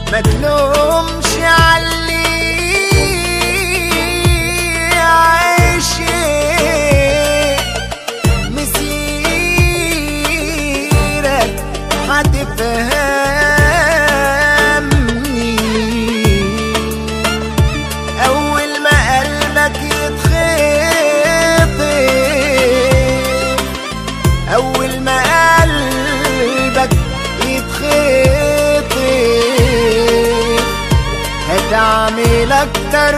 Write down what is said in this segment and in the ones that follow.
ما تلومش علي عايشك مسيرك هتفهمني أول ما قلبك يتخطف أول ما قلبك يتخطف هتعمل أكتر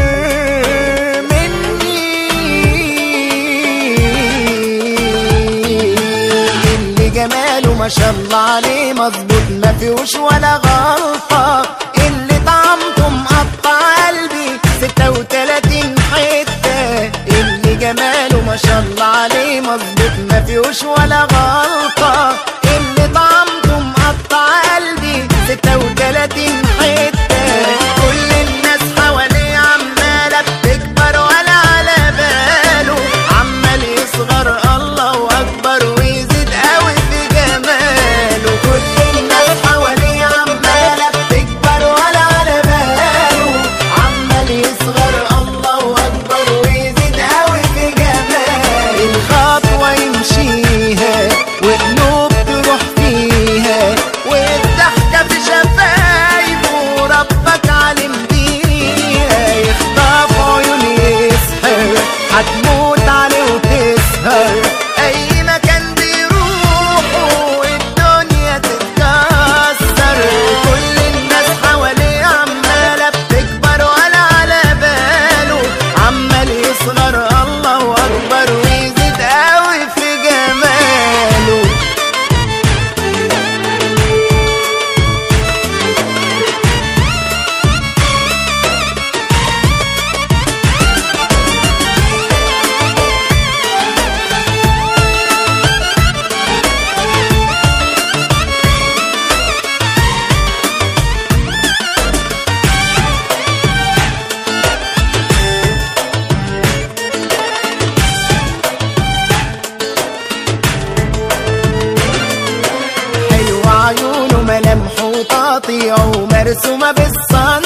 مني اللي جماله ما شاء الله عليه مظبوط ما فيهوش ولا غلطة اللي طعمته مقطع قلبي ستة وتلاتين حتة اللي جماله ما شاء الله عليه مظبوط ما فيهوش ولا غلطة اللي طعمته مقطع قلبي ستة وتلاتين حتة كل الناس حواليه عمالة بتكبر ولا على باله عمال يصغر الله أكبر ويزيد قوي في جماله كل الناس حواليه عمالة بتكبر ولا على باله عمال يصغر الله أكبر ويزيد قوي في جماله الخطوة يمشيها وقلوب تروح فيها والضحكة في شفايفه ربك عالم بيها يخطف عيون يسهر هتموت عليه وتسهر أي مكان بيروحوا الدنيا تتكسر كل الناس حواليه عمالة بتكبر ولا على باله عمال يصغر الله أكبر ويزيد قوي في جماله حلو عيونه ملامحه تقطيعه مرسومة بالصلاة